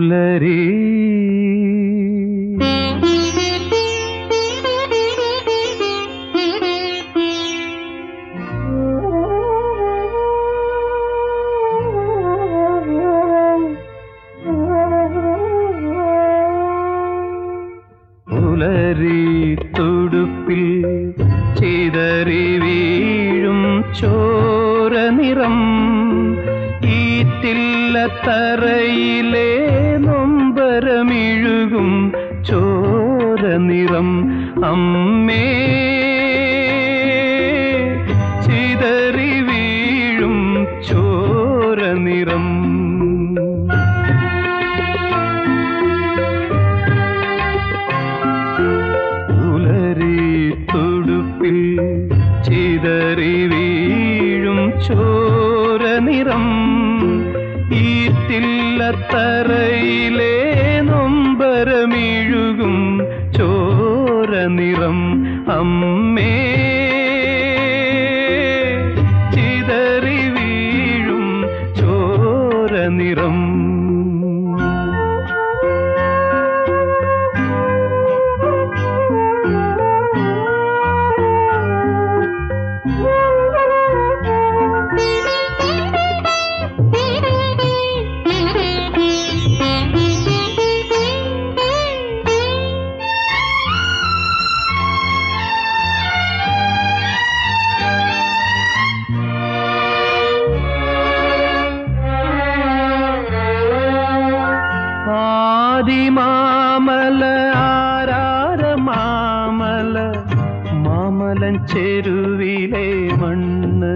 പുലരി പുലരി തുടുപ്പിൽ ചിതറി വീഴും ചോര നിറം ഈറ്റില്ല തറയിലെ നൊമ്പരമിഴുകും ചോര നിറം അമ്മേ ചിതറി വീഴും ചോര നിറം പുലരി തുടുപ്പിൽ ചിതറി വീഴും ചോര നിറം ഈറ്റില്ല തറയിലെ നൊമ്പരമിഴുകും ചോര നിറം അമ്മേ ചിതറി വീഴും ചോര നിറം ആദിമാമല ആരാര മാമല മാമലൻ ചെരുവിലെ മണ്ണ്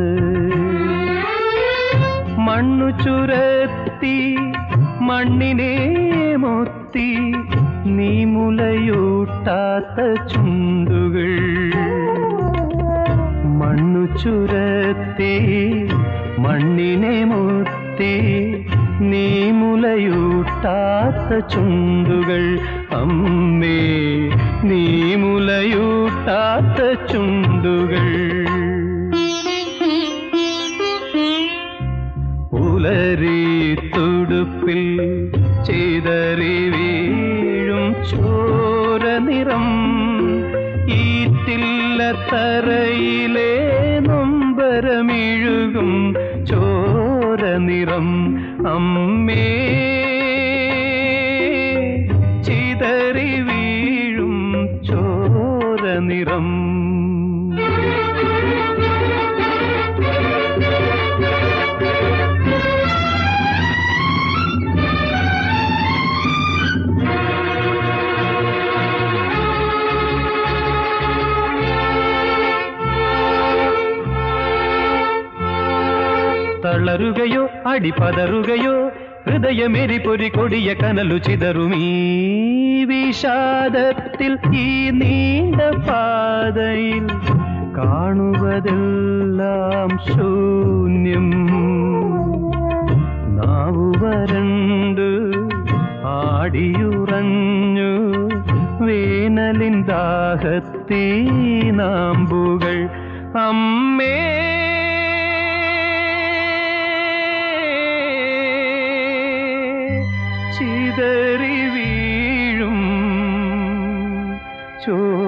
മണ്ണു ചുരത്തി മണ്ണിനെ മൊത്തി നീ മുലയൂട്ടാത്ത ചുണ്ടുകൾ മണ്ണു ചുരത്തി മണ്ണിനെ മുത്തി നീ മുലയൂട്ടാത്ത ചുണ്ടുകൾ അമ്മേ നീ മുലയൂട്ടാത്ത ചുണ്ടുകൾ പുലരി തുടുപ്പിൽ ചിതറി വീഴും ചോര നിറം ഈറ്റില്ല തറയിലെ നൊമ്പരമിഴുകും ചോര നിറം അമ്മേ ചിതറി വീഴും ചോര നിറം തളരുകയോ അടിപതറുകയോ ഹൃദയമെരി പൊരി കൊടിയ കനലു ചിതറുമീ വിഷാദത്തിൽ ഈ നീണ്ട പാതയിൽ കാണുവതെല്ലാം ശൂന്യം നാവു വരണ്ടു ആടിയുറഞ്ഞു വേനലിൻ ദാഹത്തീ നാമ്പുകൾ അമ്മേ ചിതറി വീഴും ചോ